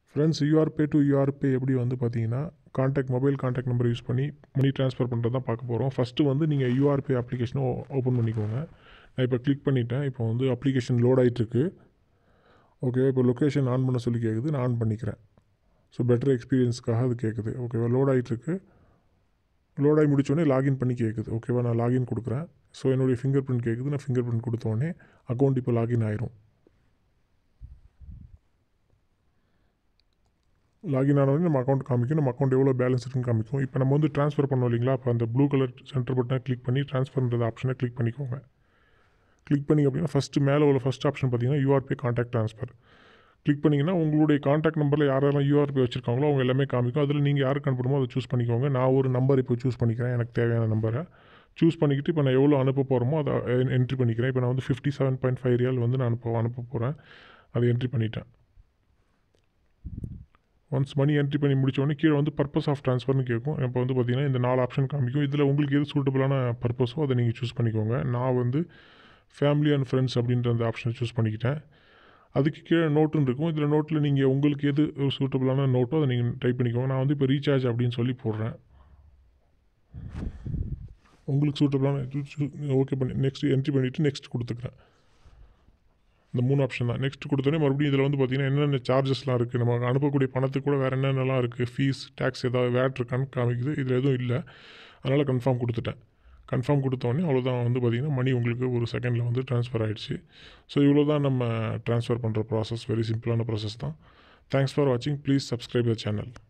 friends யூஆர்பே to யூஆர்பே எப்படி வந்து பார்த்தீங்கன்னா contact mobile contact number use பண்ணி மணி ட்ரான்ஸ்ஃபர் பண்ணுறது தான் பார்க்க போகிறோம் ஃபஸ்ட்டு வந்து நீங்கள் யூஆர்பே அப்ளிகேஷனை ஓப்பன் பண்ணிக்கோங்க நான் இப்போ கிளிக் பண்ணிட்டேன் இப்போ வந்து அப்ளிகேஷன் லோட் ஆகிட்டுருக்கு ஓகேவா இப்போ லொக்கேஷன் ஆன் பண்ண சொல்லி கேட்குது நான் ஆன் பண்ணிக்கிறேன் ஸோ பெட்டர் எக்ஸ்பீரியன்ஸ்க்காக அது கேட்குது ஓகேவா லோட் ஆகிட்டுருக்கு லோட் ஆகி முடிச்சோடனே லாகின் பண்ணி கேட்குது ஓகேவா நான் லாகின் கொடுக்குறேன் ஸோ என்னுடைய ஃபிங்கர் பிரிண்ட் கேட்குது நான் ஃபிங்கர் பிரிண்ட் கொடுத்தோடனே அக்கௌண்ட் இப்போ லாகின் ஆயிரும் லாகின் ஆனவொடனே நம்ம அக்கௌண்ட் காமிக்கும் நம்ம அக்கௌண்ட் எவ்வளோ பேலன்ஸ் இருக்குன்னு காமிக்கும் இப்போ நம்ம வந்து ட்ரான்ஸ்ஃபர் பண்ணோம் இல்லைங்களா அப்போ அந்த ப்ளூ கலர் சென்டர் பட்டனை கிளிக் பண்ணி ட்ரான்ஸ்ஃபர்ன்றது ஆப்ஷனை கிளிக் பண்ணிக்கோங்க கிளிக் பண்ணி அப்படின்னா ஃபஸ்ட்டு மேலே உள்ள ஃபஸ்ட் ஆப்ஷன் பார்த்தீங்கன்னா யூஆர்பி கான்டாக்ட் ட்ரான்ஸ்ஃபர் கிளிக் பண்ணிங்கன்னா உங்களுடைய கான்டாக்ட் நம்பரில் யாரெல்லாம் யூஆர்பி வச்சுருக்காங்களோ அவங்க எல்லாமே காமிக்கும் அதில் நீங்கள் யாருக்கு அனுப்பணுமோ அதை சூஸ் பண்ணிக்கோங்க நான் ஒரு நம்பர் இப்போ சூஸ் பண்ணிக்கிறேன் எனக்கு தேவையான நம்பரை சூஸ் பண்ணிக்கிட்டு இப்போ நான் எவ்வளோ அனுப்ப போகிறோமோ அதை என்ட்ரி பண்ணிக்கிறேன் இப்போ நான் வந்து fifty seven point five riyal வந்து நான் அனுப்ப அனுப்ப போகிறேன் அதை என்ட்ரி பண்ணிட்டேன் ஒன்ஸ் மணி என்ட்ரி பண்ணி முடிச்சோடனே கீழே வந்து பர்பஸ் ஆஃப் ட்ரான்ஸ்ஃபர்னு கேட்கும் இப்போ வந்து பார்த்தீங்கன்னா இந்த நாலு ஆப்ஷன் காமிக்கும் இதில் உங்களுக்கு எது சூட்டபிளான பர்பஸோ அதை நீங்கள் சூஸ் பண்ணிக்கோங்க நான் வந்து ஃபேமிலி அண்ட் ஃப்ரெண்ட்ஸ் அப்படின்ற அந்த ஆப்ஷனை சூஸ் பண்ணிக்கிட்டேன் அதுக்கு கீழே நோட்டுன்னு இருக்கும் இதில் நோட்டில் நீங்கள் உங்களுக்கு எது ஒரு சூட்டபிளான நோட்டோ அதை நீங்கள் டைப் பண்ணிக்கோங்க நான் வந்து இப்போ ரீசார்ஜ் அப்படின்னு சொல்லி போடுறேன் உங்களுக்கு சூட்டபிளான ஓகே பண்ணி நெக்ஸ்ட் என்ட்ரி பண்ணிவிட்டு நெக்ஸ்ட் கொடுத்துக்கிறேன் இந்த மூணு ஆப்ஷன் தான் நெக்ஸ்ட் கொடுத்தோன்னே மறுபடியும் இதில் வந்து பார்த்திங்கன்னா என்னென்ன சார்ஜஸ்லாம் இருக்குது நம்ம அனுப்பக்கூடிய பணத்துக்கு கூட வேறு என்னென்னலாம் இருக்குது ஃபீஸ் டேக்ஸ் ஏதாவது வேட் இருக்கான்னு காமிக்குது இதில் எதுவும் இல்லை அதனால் கன்ஃபார்ம் கொடுத்துட்டேன் கன்ஃபார்ம் கொடுத்தோடனே அவ்வளோதான் வந்து பார்த்திங்கன்னா மணி உங்களுக்கு ஒரு செகண்டில் வந்து ட்ரான்ஸ்ஃபர் ஆகிடுச்சு ஸோ இவ்வளோ தான் நம்ம ட்ரான்ஸ்ஃபர் பண்ணுற ப்ராசஸ் வெரி சிம்பிளான ப்ராசஸ் தான் தேங்க்ஸ் ஃபார் வாட்சிங் ப்ளீஸ் சப்ஸ்கிரைப் த சேனல்